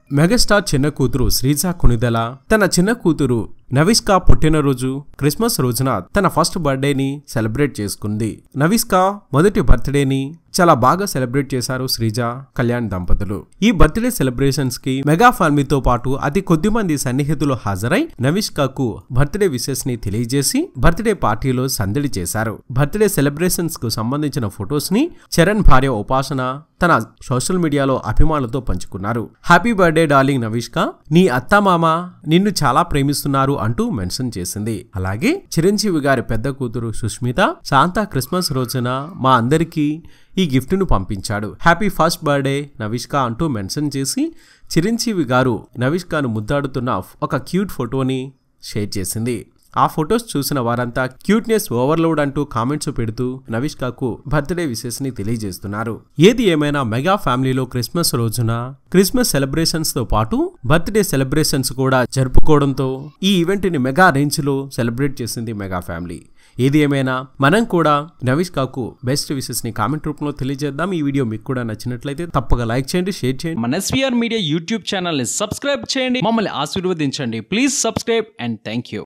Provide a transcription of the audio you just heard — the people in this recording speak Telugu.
మెగాస్టార్ చిన్న కూతురు శ్రీజా కొనిదెల తన చిన్న కూతురు నవిస్కా పుట్టినరోజు క్రిస్మస్ రోజున తన ఫస్ట్ బర్త్డేని సెలబ్రేట్ చేసుకుంది నవిస్కా మొదటి బర్త్డేని చాలా బాగా సెలబ్రేట్ చేశారు శ్రీజ కళ్యాణ్ దంపతులు ఈ బర్త్డే సెలబ్రేషన్స్ కి మెగా ఫ్యామిలీతో పాటు అతి కొద్ది మంది సన్నిహితులు హాజరై నవిష్కాకు బర్త్డే విషెస్ ని తెలియజేసి బర్త్డే పార్టీలో సందడి చేశారు బర్త్డే సెలబ్రేషన్స్ కు సంబంధించిన ఫొటోస్ ని చరణ్ భార్య ఉపాసన తన సోషల్ మీడియాలో అభిమానులతో పంచుకున్నారు హ్యాపీ బర్త్డే డార్లింగ్ నవిష్క నీ అత్తమామ నిన్ను చాలా ప్రేమిస్తున్నారు అంటూ మెన్షన్ చేసింది అలాగే చిరంజీవి గారి పెద్ద కూతురు సుష్మిత శాంతా క్రిస్మస్ రోజున మా అందరికీ ఈ గిఫ్ట్ను పంపించాడు హ్యాపీ ఫస్ట్ బర్త్డే నవిష్క అంటూ మెన్షన్ చేసి చిరంజీవి గారు నవిష్కాను ముద్దాడుతున్న ఒక క్యూట్ ఫోటోని షేర్ చేసింది ఆ ఫొటోస్ చూసిన వారంతా క్యూట్నెస్ ఓవర్లోడ్ అంటూ కామెంట్స్ పెడుతూ నవిష్కాకు బర్త్డే విషెస్ ని తెలియజేస్తున్నారు ఏది ఏమైనా మెగా ఫ్యామిలీలో క్రిస్మస్ రోజున క్రిస్మస్ సెలబ్రేషన్స్ తో పాటు బర్త్డే సెలబ్రేషన్స్ కూడా జరుపుకోవడంతో ఈ ఈవెంట్ ని మెగా రేంజ్ లో సెలబ్రేట్ చేసింది మెగా ఫ్యామిలీ ఏది ఏమైనా మనం కూడా నవిష్కాకు బెస్ట్ విషెస్ ని కామెంట్ రూపంలో తెలియజేద్దాం ఈ వీడియో మీకు కూడా నచ్చినట్లయితే తప్పక లైక్ చేయండి షేర్ చేయండి మన ఎస్వీఆర్ మీడియా యూట్యూబ్ ఛానల్ని సబ్స్క్రైబ్ చేయండి మమ్మల్ని ఆశీర్వదించండి please subscribe and thank you